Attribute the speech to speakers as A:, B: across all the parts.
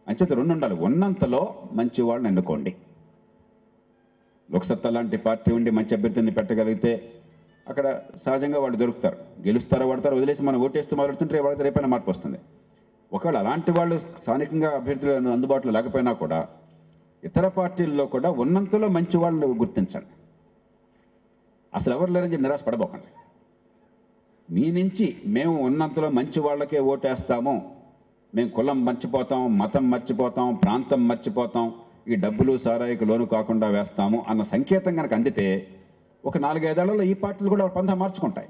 A: అంచేత రెండు ఉండాలి ఉన్నంతలో మంచి వాళ్ళని ఎన్నుకోండి లోక్సత్తా లాంటి పార్టీ ఉండి మంచి అభ్యర్థిని పెట్టగలిగితే అక్కడ సహజంగా వాళ్ళు దొరుకుతారు గెలుస్తారో పడతారో వదిలేసి మనం ఓటేస్తూ మొదలుతుంటే వాళ్ళకి రేపైనా మార్పు వస్తుంది ఒకవేళ అలాంటి వాళ్ళు స్థానికంగా అభ్యర్థులు అందుబాటులో లేకపోయినా కూడా ఇతర పార్టీల్లో కూడా ఉన్నంతలో మంచి వాళ్ళని గుర్తించండి అసలు ఎవరు లేరని చెప్పి నిరాశ పడబోకండి మీ నుంచి మేము ఉన్నంతలో మంచి వాళ్ళకే ఓటేస్తాము మేము కులం మర్చిపోతాం మతం మర్చిపోతాం ప్రాంతం మర్చిపోతాం ఈ డబ్బులు సారాయికి లోను కాకుండా వేస్తాము అన్న సంకేతం కనుక అందితే ఒక నాలుగైదేళ్లలో ఈ పార్టీలు కూడా పంథా మార్చుకుంటాయి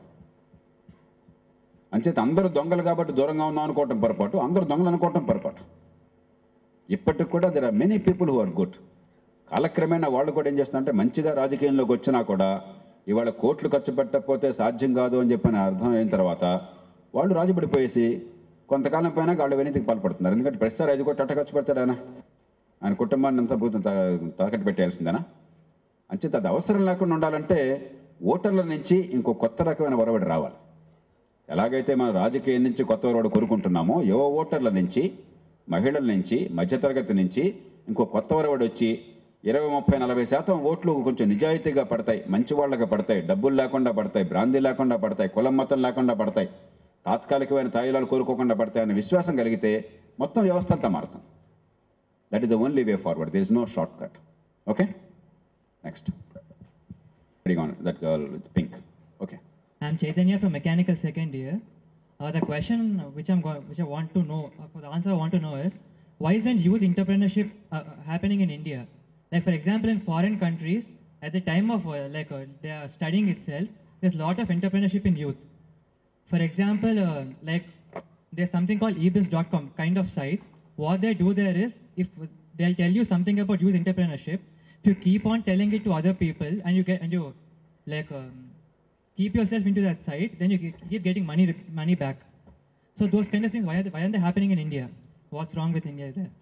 A: అంచేత అందరూ దొంగలు కాబట్టి దూరంగా ఉన్నాం అనుకోవటం పొరపాటు అందరూ దొంగలు అనుకోవటం పొరపాటు ఇప్పటికి కూడా there are many people who are good కాలక్రమేణా వాళ్ళు కూడా ఏం చేస్తారంటే మంచిగా రాజకీయంలోకి వచ్చినా కూడా ఇవాళ కోట్లు ఖర్చు పెట్టకపోతే సాధ్యం కాదు అని చెప్పని అర్థం అయిన తర్వాత వాళ్ళు రాజుపడిపోయేసి కొంతకాలం పైన వాళ్ళు వెనీతికి పాల్పడుతున్నారు ఎందుకంటే ప్రతిసారి ఐదు కోట్లు అట్ట ఖర్చు పెడతాడు ఆయన ఆయన కుటుంబాన్ని అంతా భూతం తాకట్టు పెట్టేయాల్సిందేనా అంచేత అది అవసరం లేకుండా ఉండాలంటే ఓటర్ల నుంచి ఇంకో కొత్త రకమైన ఒరవడి రావాలి ఎలాగైతే మన రాజకీయం నుంచి కొత్త ఒరవడి కోరుకుంటున్నామో యువ ఓటర్ల నుంచి మహిళల నుంచి మధ్యతరగతి నుంచి ఇంకో కొత్త ఒరవడి వచ్చి ఇరవై ముప్పై నలభై శాతం ఓట్లు కొంచెం నిజాయితీగా పడతాయి మంచి వాళ్ళకి పడతాయి డబ్బులు లేకుండా పడతాయి బ్రాందీ లేకుండా పడతాయి కులం మతం లేకుండా పడతాయి తాత్కాలికమైన తాయిలాలు కోరుకోకుండా పడతాయి అనే విశ్వాసం కలిగితే మొత్తం వ్యవస్థ అంతా మారుతుంది that is the only way forward there is no shortcut okay next that girl pink okay
B: I'm Chaitanya from mechanical second year. Uh, the question which I'm go- which I want to know, uh, for the answer I want to know is, why isn't youth entrepreneurship uh, uh, happening in India? Like for example, in foreign countries, at the time of uh, like uh, they are studying itself, there's a lot of entrepreneurship in youth. For example, uh, like there's something called ebis.com kind of site. What they do there is, if they'll tell you something about youth entrepreneurship, if you keep on telling it to other people and you get and you like um, keep yourself into that site, then you get- keep getting money money back. So those kind of things, why are they, why aren't they happening in India? What's wrong with India there?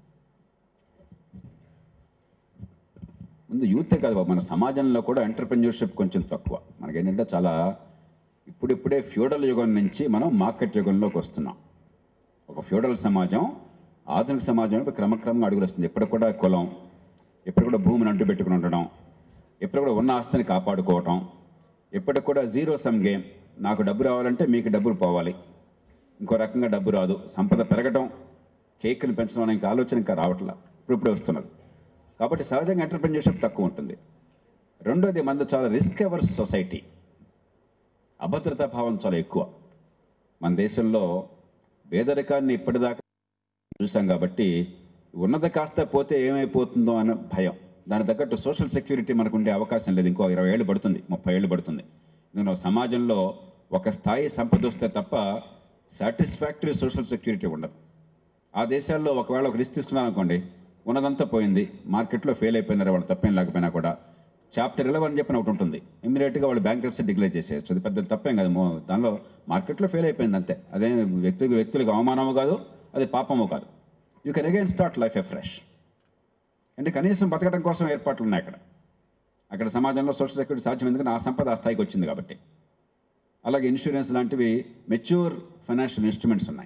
A: ముందు యూతే కాదు బాబు మన సమాజంలో కూడా entrepreneurship కొంచెం తక్కువ మనకేంటంటే చాలా ఇప్పుడిప్పుడే ఫ్యూడల్ యుగం నుంచి మనం మార్కెట్ యుగంలోకి వస్తున్నాం ఒక ఫ్యూడల్ సమాజం ఆధునిక సమాజం వైపు క్రమక్రమంగా అడుగులు వస్తుంది ఎప్పుడు కూడా కులం ఎప్పుడు కూడా భూమిని అంటు పెట్టుకుని ఉండడం ఎప్పుడు కూడా ఉన్న ఆస్తిని కాపాడుకోవటం ఎప్పటికి కూడా జీరో సమ్ గేమ్ నాకు డబ్బు రావాలంటే మీకు డబ్బులు పోవాలి ఇంకో రకంగా డబ్బు రాదు సంపద పెరగడం కేక్ని పెంచడం అనే ఇంకా ఆలోచన ఇంకా రావట్లా ఇప్పుడు ఇప్పుడే వస్తున్నది కాబట్టి సహజంగా ఎంటర్ప్రెన్యూర్షిప్ తక్కువ ఉంటుంది రెండోది మనది చాలా రిస్క్ ఎవర్స్ సొసైటీ అభద్రతా భావం చాలా ఎక్కువ మన దేశంలో పేదరికాన్ని ఇప్పటిదాకా చూసాం కాబట్టి ఉన్నది కాస్త పోతే ఏమైపోతుందో అనే భయం దాని తగ్గట్టు సోషల్ సెక్యూరిటీ మనకు ఉండే అవకాశం లేదు ఇంకో ఇరవై ఏళ్ళు పడుతుంది ముప్పై ఏళ్ళు పడుతుంది ఎందుకంటే సమాజంలో ఒక స్థాయి సంపద వస్తే తప్ప సాటిస్ఫాక్టరీ సోషల్ సెక్యూరిటీ ఉండదు ఆ దేశాల్లో ఒకవేళ ఒక రిస్క్ తీసుకున్నాను అనుకోండి ఉన్నదంతా పోయింది మార్కెట్లో ఫెయిల్ అయిపోయినారు వాళ్ళు తప్పేం లేకపోయినా కూడా చాప్టర్ ఇలవన్ అని చెప్పిన ఒకటి ఉంటుంది ఇమ్మీడియట్గా వాళ్ళు బ్యాంక్ డిక్లేర్ చేసేయచ్చు అది పెద్ద తప్పేం కాదు మో- దానిలో మార్కెట్లో ఫెయిల్ అయిపోయింది అంతే అదే వ్యక్తి వ్యక్తులకు అవమానము కాదు అది పాపము కాదు you can again start life afresh అంటే కనీసం బతకడం కోసం ఏర్పాట్లు ఉన్నాయి అక్కడ అక్కడ సమాజంలో సోషల్ సెక్యూరిటీ సాధ్యం ఎందుకంటే ఆ సంపద ఆ స్థాయికి వచ్చింది కాబట్టి అలాగే ఇన్సూరెన్స్ లాంటివి మెచ్యూర్ ఫైనాన్షియల్ ఇన్స్ట్రుమెంట్స్ ఉన్నాయి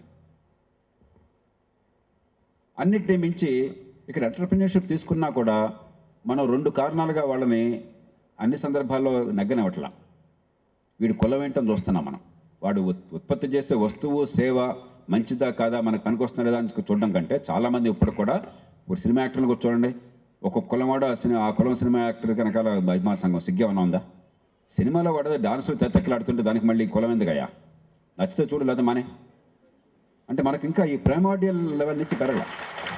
A: అన్నిటిని మించి ఇక్కడ ఎంటర్ప్రినర్షిప్ తీసుకున్నా కూడా మనం రెండు కారణాలుగా వాళ్ళని అన్ని సందర్భాల్లో నగ్గనివ్వట్లా వీడు కులం ఏంటని చూస్తున్నాం మనం వాడు ఉత్- ఉత్పత్తి చేసే వస్తువు సేవ మంచిదా కాదా మనకు పనికొస్తుందా లేదా అని చూడడం కంటే చాలామంది ఇప్పుడు కూడా ఇప్పుడు సినిమా యాక్టర్లు కూడా చూడండి ఒక్కొక్క కులం వాడు ఆ సినిమా ఆ కులం సినిమా యాక్టర్ కనుక అభిమాన సంఘం సిగ్గేమన్నా ఉందా సినిమాలో వాడు డాన్సులు తెత్తెక్కలాడుతుంటే దానికి మళ్ళీ కులం ఎందుకయ్యా నచ్చితే చూడు లేదా మానే అంటే మనకి ఇంకా ఈ ప్రైమార్డియల్ లెవెల్ నుంచి పెరగల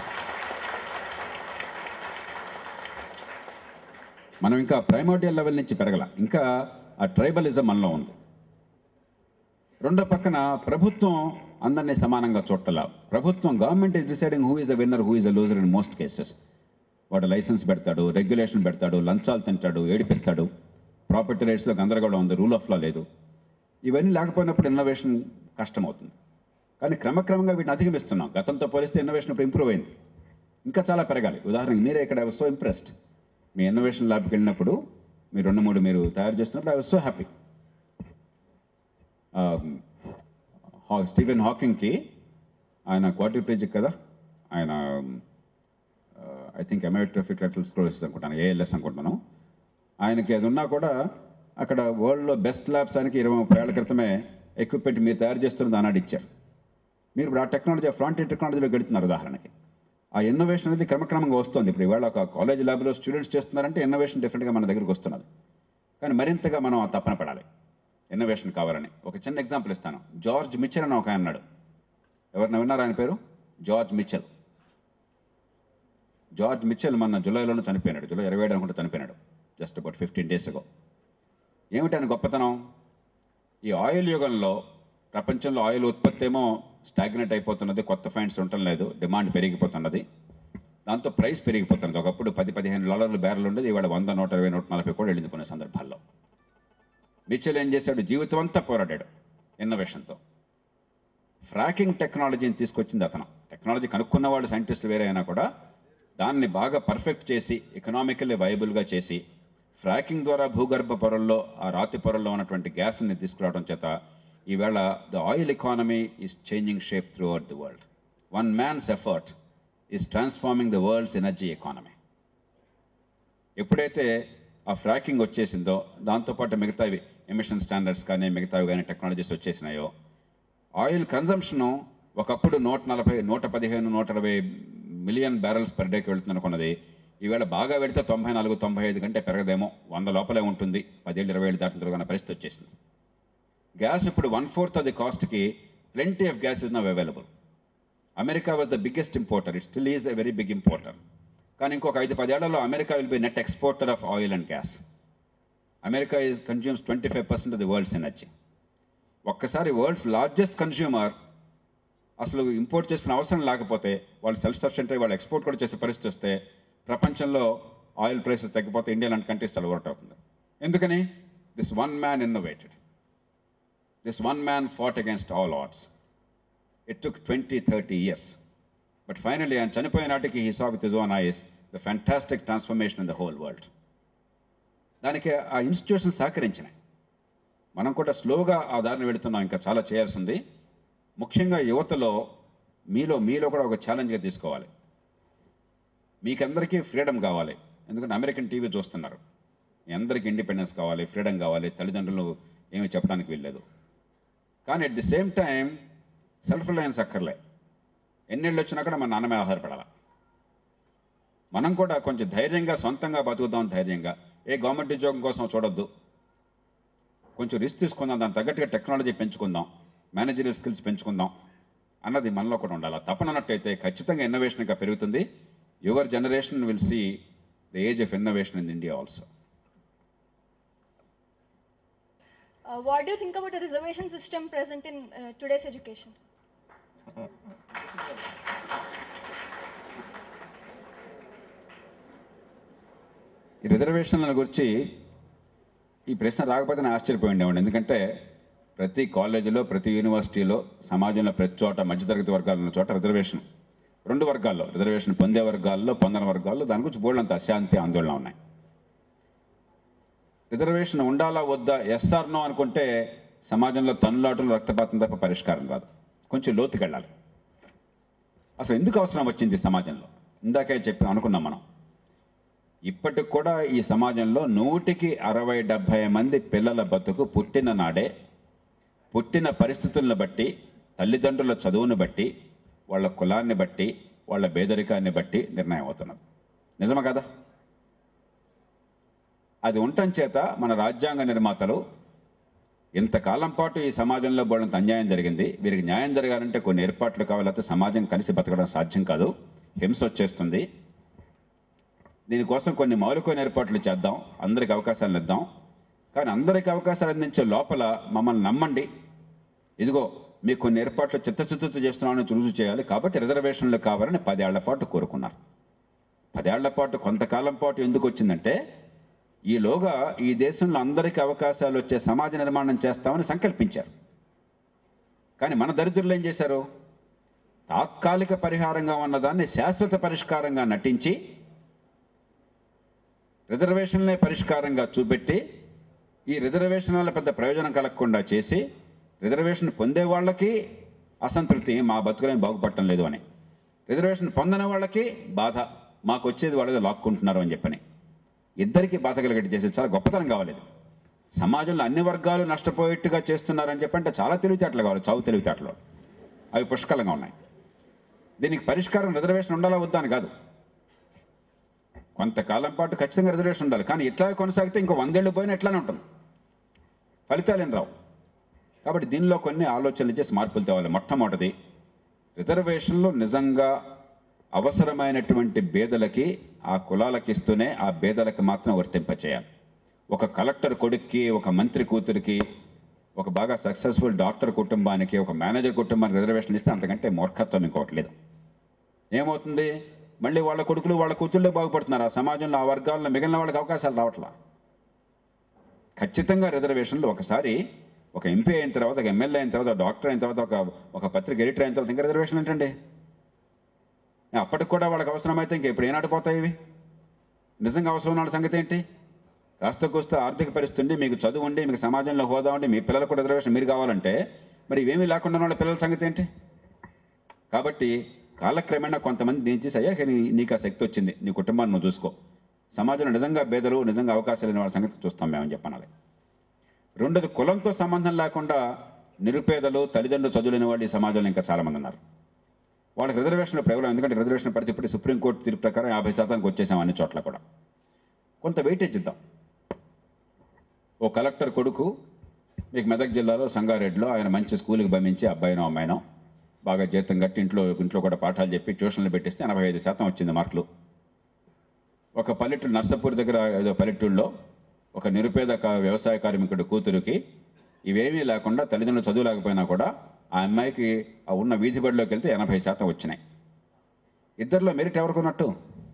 A: మనం ఇంకా ప్రైమార్డియల్ లెవెల్ నుంచి పెరగల ఇంకా ఆ ట్రైబలిజం మనలో ఉంది రెండో పక్కన ప్రభుత్వం అందరినీ సమానంగా చూడాల ప్రభుత్వం government is deciding who is a winner who is a loser in most cases వాడు లైసెన్స్ పెడతాడు రెగ్యులేషన్ పెడతాడు లంచాలు తింటాడు ఏడిపిస్తాడు ప్రాపర్టీ రైట్స్లో గందరగోళం ఉంది రూల్ ఆఫ్ లా లేదు ఇవన్నీ లేకపోయినప్పుడు ఇన్నోవేషన్ కష్టమవుతుంది కానీ క్రమక్రమంగా వీటిని అధిగమిస్తున్నాం గతంతో పోలిస్తే ఇన్నోవేషన్ ఇప్పుడు ఇంప్రూవ్ అయింది ఇంకా చాలా పెరగాలి ఉదాహరణకి మీరే ఇక్కడ ఐ వాజ్ సో ఇంప్రెస్డ్ మీ ఇన్నోవేషన్ ల్యాబ్కి వెళ్ళినప్పుడు మీరు రెండు మూడు మీరు తయారు చేస్తున్నప్పుడు I was so happy Stephen హాకింగ్కి ఆయన క్వార్టర్ పేజీ కదా ఆయన I think amyotrophic lateral sclerosis అనుకుంటాను ఏఎల్ఎస్ అనుకుంటాను ఆయనకి అది ఉన్నా కూడా అక్కడ వరల్డ్లో బెస్ట్ ల్యాబ్స్ ఆయనకి ఇరవై ముప్పై ఏళ్ల క్రితమే ఎక్విప్మెంట్ మీరు తయారు చేస్తున్నది ఆనాడు ఇచ్చారు మీరు ఇప్పుడు ఆ టెక్నాలజీ ఫ్రంట్ టెక్నాలజీలో గెలుతున్నారు ఉదాహరణకి ఆ ఇన్నోవేషన్ అనేది క్రమక్రమంగా వస్తుంది ఇప్పుడు ఇవాళ ఒక కాలేజ్ ల్యాబ్లో స్టూడెంట్స్ చేస్తున్నారంటే ఇన్నోవేషన్ డిఫరెంట్గా మన దగ్గరికి వస్తున్నది కానీ మరింతగా మనం ఆ తప్పన పడాలి ఇన్నోవేషన్ కావాలని ఒక చిన్న ఎగ్జాంపుల్ ఇస్తాను జార్జ్ మిచెల్ అని ఒక ఆయన అన్నాడు ఎవరిని విన్నారు ఆయన పేరు జార్జ్ మిచెల్ జార్జ్ మిచెల్ మన జూలైలోనే చనిపోయినాడు జూలై ఇరవై ఏడు అనుకుంటే చనిపోయినాడు జస్ట్ అబౌట్ ఫిఫ్టీన్ డేస్ అగో ఏమిటి ఆయన గొప్పతనం ఈ ఆయిల్ యుగంలో ప్రపంచంలో ఆయిల్ ఉత్పత్తి ఏమో స్టాగ్నెట్ అయిపోతున్నది కొత్త ఫైండ్స్ ఉండటం లేదు డిమాండ్ పెరిగిపోతున్నది దాంతో ప్రైస్ పెరిగిపోతున్నది ఒకప్పుడు పది పదిహేను డాలర్లు బ్యారెల్ ఉండేది ఇవాళ వంద నూట ఇరవై నూట నలభై కూడా వెళ్ళిపోయిన సందర్భాల్లో మిచెల్ ఏం చేశాడు జీవితం అంతా పోరాడాడు ఇన్నోవేషన్తో ఫ్రాకింగ్ టెక్నాలజీని తీసుకొచ్చింది అతను టెక్నాలజీ కనుక్కున్న వాళ్ళు సైంటిస్టులు వేరే అయినా కూడా దాన్ని బాగా పర్ఫెక్ట్ చేసి ఎకనామికల్లీ వైబుల్గా చేసి ఫ్రాకింగ్ ద్వారా భూగర్భ పొరల్లో ఆ రాతి పొరల్లో ఉన్నటువంటి గ్యాస్ని తీసుకురావడం చేత ఈవేళ the oil economy is changing shape throughout the world one man's effort is transforming the world's energy economy ఎప్పుడైతే ఆ ఫ్రాకింగ్ వచ్చేసిందో దాంతోపాటు మిగతావి ఎమిషన్ స్టాండర్డ్స్ కానీ మిగతావి కానీ టెక్నాలజీస్ వచ్చేసినాయో ఆయిల్ కన్జంప్షను ఒకప్పుడు నూట నలభై నూట పదిహేను నూట ఇరవై మిలియన్ బ్యారల్స్ పర్ డేకి వెళ్తుంది అనుకున్నది ఈవేళ బాగా వెళితే తొంభై నాలుగు తొంభై ఐదు కంటే పెరగదేమో వంద లోపలే ఉంటుంది పదేళ్ళు ఇరవై ఏళ్ళు దాటిన తర్వాత పరిస్థితి వచ్చేసింది గ్యాస్ ఇప్పుడు వన్ ఫోర్త్ అది కాస్ట్కి plenty of gas is now available America was the biggest importer it still is a very big importer కానీ ఇంకొక ఐదు పదేళ్లలో America will be net exporter of oil and gas America is consumes twenty five percent of the world's energy ఒక్కసారి world's largest consumer అసలు import చేసిన అవసరం లేకపోతే వాళ్ళు సెల్ఫ్ సఫిషియెంట్ అయ్యి వాళ్ళు ఎక్స్పోర్ట్ కూడా చేసే పరిస్థితి వస్తే ప్రపంచంలో ఆయిల్ ప్రైసెస్ తగ్గిపోతే ఇండియా లాంటి కంట్రీస్ చాలా వర్క్ అవుతుంది ఎందుకని this one man innovated this one man fought against all odds it took twenty thirty years but finally ఆయన చనిపోయే నాటికి he saw with his own eyes the fantastic transformation in the whole world దానికి ఆ institution సహకరించినాయి మనం కూడా స్లోగా ఆ దారిని వెళుతున్నాం ఇంకా చాలా చేయాల్సి ఉంది ముఖ్యంగా యువతలో మీలో మీలో కూడా ఒక ఛాలెంజ్గా తీసుకోవాలి మీకందరికీ ఫ్రీడమ్ కావాలి ఎందుకంటే అమెరికన్ టీవీ చూస్తున్నారు మీ అందరికీ ఇండిపెండెన్స్ కావాలి ఫ్రీడమ్ కావాలి తల్లిదండ్రులు ఏమీ చెప్పడానికి వీల్లేదు కానీ at the same time self reliance అక్కర్లే ఎన్నేళ్ళు వచ్చినా కూడా మన నాన్నమే ఆధారపడాలి మనం కూడా కొంచెం ధైర్యంగా సొంతంగా బతుకుదాం ధైర్యంగా ఏ గవర్నమెంట్ ఉద్యోగం కోసం చూడొద్దు కొంచెం రిస్క్ తీసుకుందాం దానికి తగ్గట్టుగా టెక్నాలజీ పెంచుకుందాం మేనేజరియల్ స్కిల్స్ పెంచుకుందాం అన్నది మనలో కూడా ఉండాలి తప్పనన్నట్టయితే ఖచ్చితంగా ఇన్నోవేషన్ ఇంకా పెరుగుతుంది your generation will see the age of innovation in India also
C: Uh, what do you think about the reservation system present in uh, today's education?
A: ఈ రిజర్వేషన్ల గురించి ఈ ప్రశ్న రాకపోతే నేను ఆశ్చర్యపోయి ఉండేవాడిని ఎందుకంటే ప్రతి కాలేజీలో ప్రతి యూనివర్సిటీలో సమాజంలో ప్రతి చోట మధ్యతరగతి వర్గాలు ఉన్న చోట రిజర్వేషన్ రెండు వర్గాల్లో రిజర్వేషన్ పొందే వర్గాల్లో పొందని వర్గాల్లో దాని గురించి బోళ్ళంత అశాంతి ఆందోళన ఉన్నాయి రిజర్వేషన్ ఉండాలా వద్దా ఎస్ఆర్ నో అనుకుంటే సమాజంలో తన్నులాటలు రక్తపాతం తప్ప పరిష్కారం కాదు కొంచెం లోతుకెళ్ళాలి అసలు ఎందుకు అవసరం వచ్చింది సమాజంలో ఇందాకే చెప్పి అనుకున్నాం మనం ఇప్పటికి కూడా ఈ సమాజంలో నూటికి అరవై డెబ్భై మంది పిల్లల బతుకు పుట్టిన నాడే పుట్టిన పరిస్థితులను బట్టి తల్లిదండ్రుల చదువును బట్టి వాళ్ళ కులాన్ని బట్టి వాళ్ళ పేదరికాన్ని బట్టి నిర్ణయం అవుతున్నది నిజమా కదా అది ఉండటం చేత మన రాజ్యాంగ నిర్మాతలు ఇంతకాలం పాటు ఈ సమాజంలో బోడంత అన్యాయం జరిగింది వీరికి న్యాయం జరగాలంటే కొన్ని ఏర్పాట్లు కావాలంటే సమాజం కలిసి బతకడం సాధ్యం కాదు హింస వచ్చేస్తుంది దీనికోసం కొన్ని మౌలికమైన ఏర్పాట్లు చేద్దాం అందరికి అవకాశాలు ఇద్దాం కానీ అందరికి అవకాశాలు అందించే లోపల మమ్మల్ని నమ్మండి ఇదిగో మీకు కొన్ని ఏర్పాట్లు చిత్తశుద్ధితో చేస్తున్నామని రుజువు చేయాలి కాబట్టి రిజర్వేషన్లు కావాలని పదేళ్ల పాటు కోరుకున్నారు పదేళ్ల పాటు కొంతకాలం పాటు ఎందుకు వచ్చిందంటే ఈలోగా ఈ దేశంలో అందరికీ అవకాశాలు వచ్చే సమాజ నిర్మాణం చేస్తామని సంకల్పించారు కానీ మన దరిద్రులు ఏం చేశారు తాత్కాలిక పరిహారంగా ఉన్నదాన్ని శాశ్వత పరిష్కారంగా నటించి రిజర్వేషన్లే పరిష్కారంగా చూపెట్టి ఈ రిజర్వేషన్ వల్ల పెద్ద ప్రయోజనం కలగకుండా చేసి రిజర్వేషన్ పొందే వాళ్ళకి అసంతృప్తి మా బతుకులేం బాగుపడటం లేదు అని రిజర్వేషన్ పొందని వాళ్ళకి బాధ మాకు వచ్చేది వాళ్ళేదో లాక్కుంటున్నారు అని చెప్పని ఇద్దరికి బాధ కలిగట్టు చేసేది చాలా గొప్పతనం కావాలి ఇది సమాజంలో అన్ని వర్గాలు నష్టపోయేట్టుగా చేస్తున్నారని చెప్పంటే చాలా తెలివితేటలు కావాలి చావు తెలివితేటలు అవి పుష్కలంగా ఉన్నాయి దీనికి పరిష్కారం రిజర్వేషన్ ఉండాలా వద్దా అని కాదు కొంతకాలం పాటు ఖచ్చితంగా రిజర్వేషన్ ఉండాలి కానీ ఇట్లా కొనసాగితే ఇంకో వందేళ్ళు పోయినా ఇట్లానే ఉంటుంది ఫలితాలు ఏం రావు కాబట్టి దీనిలో కొన్ని ఆలోచనలు చేసి మార్పులు తేవాలి మొట్టమొదటిది రిజర్వేషన్లు నిజంగా అవసరమైనటువంటి బేదలకి ఆ కులాలకి ఇస్తూనే ఆ బేదలకి మాత్రం వర్తింపచేయాలి ఒక కలెక్టర్ కొడుక్కి ఒక మంత్రి కూతురికి ఒక బాగా సక్సెస్ఫుల్ డాక్టర్ కుటుంబానికి ఒక మేనేజర్ కుటుంబానికి రిజర్వేషన్ ఇస్తే అంతకంటే మూర్ఖత్వం ఇంకోటి లేదు ఏమవుతుంది మళ్ళీ వాళ్ళ కొడుకులు వాళ్ళ కూతుళ్ళే బాగుపడుతున్నారు ఆ సమాజంలో ఆ వర్గాల్లో మిగిలిన వాళ్ళకి అవకాశాలు రావట్లా ఖచ్చితంగా రిజర్వేషన్లు ఒకసారి ఒక ఎంపీ అయిన తర్వాత ఒక ఎమ్మెల్యే అయిన తర్వాత ఒక డాక్టర్ అయిన తర్వాత ఒక ఒక పత్రిక ఎడిటర్ అయిన తర్వాత ఇంకా రిజర్వేషన్ ఏంటండి అప్పటికి కూడా వాళ్ళకి అవసరమైతే ఇంకా ఇప్పుడు ఏనాడు పోతాయి ఇవి నిజంగా అవసరం ఉన్న వాళ్ళ సంగతి ఏంటి కాస్త కూస్త ఆర్థిక పరిస్థితి ఉండి మీకు చదువు ఉండి మీకు సమాజంలో హోదా ఉండి మీ పిల్లలకు కూడా రిజర్వేషన్ మీరు కావాలంటే మరి ఇవేమీ లేకుండా ఉన్న వాళ్ళ పిల్లల సంగతి ఏంటి కాబట్టి కాలక్రమేణా కొంతమంది దీని చేసి అయ్యా నీ- నీకు ఆ శక్తి వచ్చింది నీ కుటుంబాన్ని నువ్వు చూసుకో సమాజంలో నిజంగా బేదలు నిజంగా అవకాశాలు లేని వాళ్ళ సంగతి చూస్తాం మేమని చెప్పనాలి రెండోది కులంతో సంబంధం లేకుండా నిరుపేదలు తల్లిదండ్రులు చదువులేని వాళ్ళు ఈ సమాజంలో ఇంకా చాలామంది ఉన్నారు వాళ్ళకి రిజర్వేషన్ కేవలం ఎందుకంటే రిజర్వేషన్ పరిధి ఇప్పుడు సుప్రీంకోర్టు తీర్పు ప్రకారం యాభై శాతానికి వచ్చేసాం అన్ని చోట్ల కూడా కొంత వెయిటేజ్ ఇద్దాం ఓ కలెక్టర్ కొడుకు మీకు మెదక్ జిల్లాలో సంగారెడ్డిలో ఆయన మంచి స్కూల్కి పంపించి అబ్బాయినో అమ్మాయినో బాగా జీతం కట్టి ఇంట్లో ఇంట్లో కూడా పాఠాలు చెప్పి ట్యూషన్లు పెట్టిస్తే ఎనభై ఐదు శాతం వచ్చింది మార్కులు ఒక పల్లెటూరు నర్సపూర్ దగ్గర ఏదో పల్లెటూరులో ఒక నిరుపేద క- వ్యవసాయ కార్మికుడి కూతురికి ఇవేమీ లేకుండా తల్లిదండ్రులు చదువు లేకపోయినా కూడా ఆ అమ్మాయికి ఆ ఉన్న వీధి బడిలోకి వెళ్తే ఎనభై శాతం వచ్చినాయి ఇద్దరిలో మెరిట్ ఎవరికి ఉన్నట్టు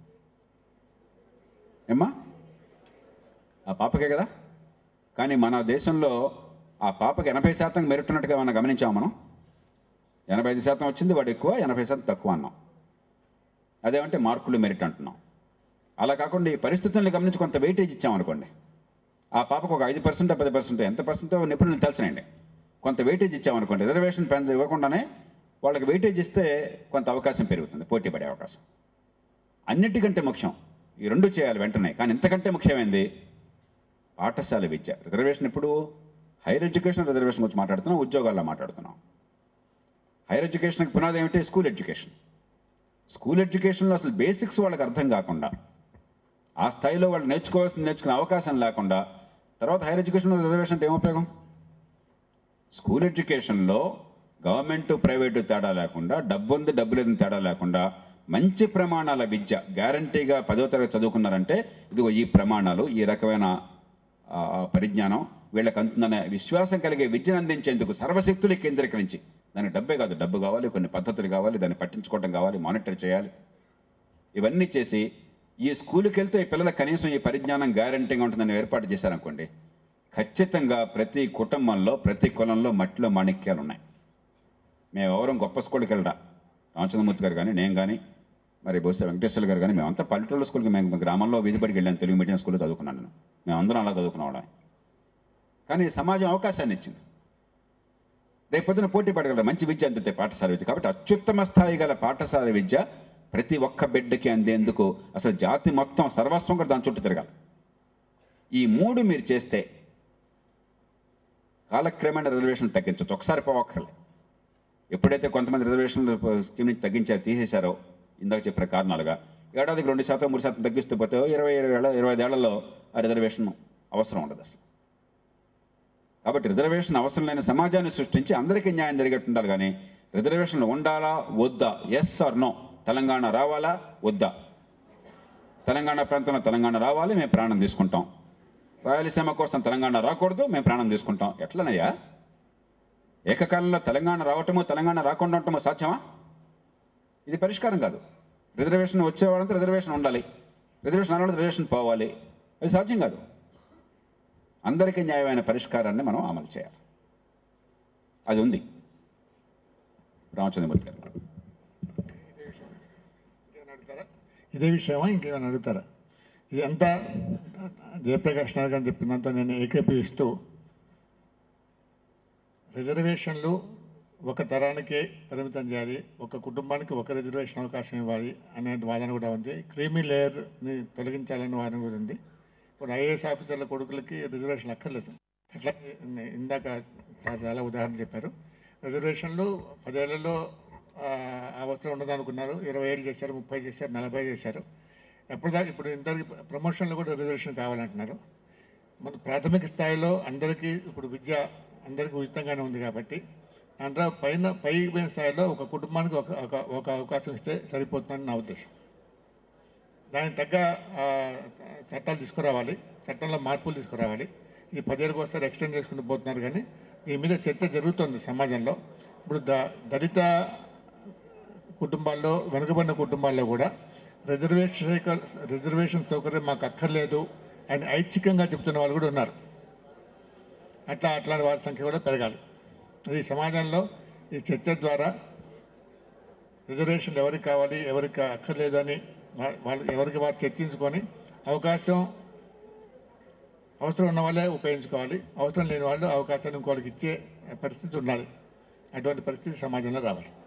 A: ఏమ్మా ఆ పాపకే కదా కానీ మన దేశంలో ఆ పాపకి ఎనభై శాతం మెరిట్ ఉన్నట్టుగా మనం గమనించాము మనం ఎనభై ఐదు శాతం వచ్చింది వాడు ఎక్కువ ఎనభై శాతం తక్కువ అన్నాం అదేమంటే మార్కులు మెరిట్ అంటున్నాం అలా కాకుండా ఈ పరిస్థితుల్ని గమనించి కొంత వెయిటేజ్ ఇచ్చామనుకోండి ఆ పాపకు ఒక ఐదు పర్సెంట్ పది పర్సెంట్ ఎంత పర్సెంటో నిపుణులు తెలుసనండి కొంత వెయిటేజ్ ఇచ్చామనుకోండి రిజర్వేషన్ పెంచ ఇవ్వకుండానే వాళ్ళకి వెయిటేజ్ ఇస్తే కొంత అవకాశం పెరుగుతుంది పోటీ పడే అవకాశం అన్నిటికంటే ముఖ్యం ఈ రెండు చేయాలి వెంటనే కానీ ఇంతకంటే ముఖ్యమైనది పాఠశాల విద్య రిజర్వేషన్ ఇప్పుడు హైయర్ ఎడ్యుకేషన్ రిజర్వేషన్ గురించి మాట్లాడుతున్నాం ఉద్యోగాల్లో మాట్లాడుతున్నాం హైయర్ ఎడ్యుకేషన్కి పునాది ఏమిటి స్కూల్ ఎడ్యుకేషన్ స్కూల్ ఎడ్యుకేషన్లో అసలు బేసిక్స్ వాళ్ళకి అర్థం కాకుండా ఆ స్థాయిలో వాళ్ళు నేర్చుకోవాల్సింది నేర్చుకునే అవకాశం లేకుండా తర్వాత హైయర్ ఎడ్యుకేషన్లో రిజర్వేషన్ అంటే ఏం ఉపయోగం స్కూల్ ఎడ్యుకేషన్లో గవర్నమెంట్ ప్రైవేటు తేడా లేకుండా డబ్బు ఉంది డబ్బు లేదని తేడా లేకుండా మంచి ప్రమాణాల విద్య గ్యారంటీగా పదో తరగతి చదువుకున్నారంటే ఇదిగో ఈ ప్రమాణాలు ఈ రకమైన ఆ, ఆ పరిజ్ఞానం వీళ్ళకి అందుతుందనే విశ్వాసం కలిగే విద్యను అందించేందుకు సర్వశక్తులు కేంద్రీకరించి దానికి డబ్బే కాదు డబ్బు కావాలి కొన్ని పద్ధతులు కావాలి దాన్ని పట్టించుకోవడం కావాలి మానిటర్ చేయాలి ఇవన్నీ చేసి ఈ స్కూల్కి వెళ్తే ఈ పిల్లలకు కనీసం ఈ పరిజ్ఞానం గ్యారంటీగా ఉంటుందని ఏర్పాటు చేశారనుకోండి ఖచ్చితంగా ప్రతి కుటుంబంలో ప్రతి కులంలో మట్టిలో మాణిక్యాలు ఉన్నాయి మేము ఎవరం గొప్ప స్కూల్కి వెళ్ళరా రామచంద్రమూర్తి గారు కానీ నేను కానీ మరి బహుశా వెంకటేశ్వర గారు కానీ మేమంతా పల్లెటూళ్ళ స్కూల్కి మేము గ్రామంలో వీధిపడికి వెళ్ళాను తెలుగు మీడియం స్కూల్లో చదువుకున్నాను నేను మేమందరం అలా చదువుకున్న వాళ్ళమే కానీ సమాజం అవకాశాన్ని ఇచ్చింది రేపొద్దున పోటీ పడగలరు మంచి విద్య అందితే పాఠశాల విద్య కాబట్టి అత్యుత్తమ స్థాయి గల పాఠశాల విద్య ప్రతి ఒక్క బిడ్డకి అందేందుకు అసలు జాతి మొత్తం సర్వస్వం కూడా దాని చుట్టూ తిరగాలి ఈ మూడు మీరు చేస్తే కాలక్రమేణా రిజర్వేషన్ తగ్గించవచ్చు ఒకసారి పోవక్కర్లే ఎప్పుడైతే కొంతమంది రిజర్వేషన్ స్కీమ్ నుంచి తగ్గించారు తీసేశారో ఇందాక చెప్పిన కారణాలుగా ఏడాదికి రెండు శాతం మూడు శాతం తగ్గిస్తూ పోతే ఇరవై ఇరవై ఏళ్ళ ఇరవై ఐదేళ్లలో ఆ రిజర్వేషన్ అవసరం ఉండదు అసలు కాబట్టి రిజర్వేషన్ అవసరం లేని సమాజాన్ని సృష్టించి అందరికీ న్యాయం జరిగేట్టు ఉండాలి కానీ రిజర్వేషన్లు ఉండాలా వద్దా ఎస్ ఆర్ నో తెలంగాణ రావాలా వద్దా తెలంగాణ ప్రాంతంలో తెలంగాణ రావాలి మేము ప్రాణం తీసుకుంటాం రాయలసీమ కోసం తెలంగాణ రాకూడదు మేము ప్రాణం తీసుకుంటాం ఎట్లనయ్యా ఏకకాలంలో తెలంగాణ రావటము తెలంగాణ రాకుండా ఉండటము సాధ్యమా ఇది పరిష్కారం కాదు రిజర్వేషన్ వచ్చేవాళ్ళంతా రిజర్వేషన్ ఉండాలి రిజర్వేషన్ అన్న రిజర్వేషన్ పోవాలి అది సాధ్యం కాదు అందరికీ న్యాయమైన పరిష్కారాన్ని మనం అమలు చేయాలి అది ఉంది రామచంద్రమూర్తి గారు
D: ఇంకేమైనా అడుగుతారా ఇదే విషయమా ఇంకేమైనా అడుగుతారా ఇది అంతా జయప్రకాష్ నాయక్ అని చెప్పిందంతా నేను ఏకీభవిస్తూ రిజర్వేషన్లు ఒక తరానికే పరిమితం చేయాలి ఒక కుటుంబానికి ఒక రిజర్వేషన్ అవకాశం ఇవ్వాలి అనే వాదన కూడా ఉంది క్రీమీ లేయర్ని తొలగించాలనే వాదన కూడా ఉంది ఇప్పుడు ఐఏఎస్ ఆఫీసర్ల కొడుకులకి రిజర్వేషన్ అక్కర్లేదు అట్లా ఇందాక సార్ చాలా ఉదాహరణ చెప్పారు రిజర్వేషన్లు పదేళ్లలో ఆ, అవసరం ఉండదు అనుకున్నారు ఇరవై ఏళ్ళు చేశారు ముప్పై చేశారు నలభై చేశారు ఎప్పటిదాకా ఇప్పుడు ఇందరికి ప్రమోషన్లు కూడా రిజర్వేషన్ కావాలంటున్నారు మన ప్రాథమిక స్థాయిలో అందరికీ ఇప్పుడు విద్య అందరికీ ఉచితంగానే ఉంది కాబట్టి అందులో పైన పై పైన స్థాయిలో ఒక కుటుంబానికి ఒక ఒక ఒక అవకాశం ఇస్తే సరిపోతుందని నా ఉద్దేశం దానికి తగ్గ ఆ, చట్టాలు తీసుకురావాలి చట్టంలో మార్పులు తీసుకురావాలి ఈ పదేళ్ళకి ఒకసారి ఎక్స్టెండ్ చేసుకుంటూ పోతున్నారు కానీ దీని మీద చర్చ జరుగుతుంది సమాజంలో ఇప్పుడు ద దళిత కుటుంబాల్లో వెనుకబడిన కుటుంబాల్లో కూడా రిజర్వేషన్ రిజర్వేషన్ సౌకర్యం మాకు అక్కర్లేదు అని ఐచ్ఛికంగా చెప్తున్న వాళ్ళు కూడా ఉన్నారు అట్లా అట్లాంటి వారి సంఖ్య కూడా పెరగాలి అది సమాజంలో ఈ చర్చ ద్వారా రిజర్వేషన్ ఎవరికి కావాలి ఎవరికి అక్కర్లేదు అని వా- వాళ్ళు ఎవరికి వారు చర్చించుకొని అవకాశం అవసరం ఉన్న వాళ్ళే ఉపయోగించుకోవాలి అవసరం లేని వాళ్ళు అవకాశాన్ని ఇంకోళ్ళకి ఇచ్చే పరిస్థితి ఉండాలి అటువంటి పరిస్థితి సమాజంలో రావాలి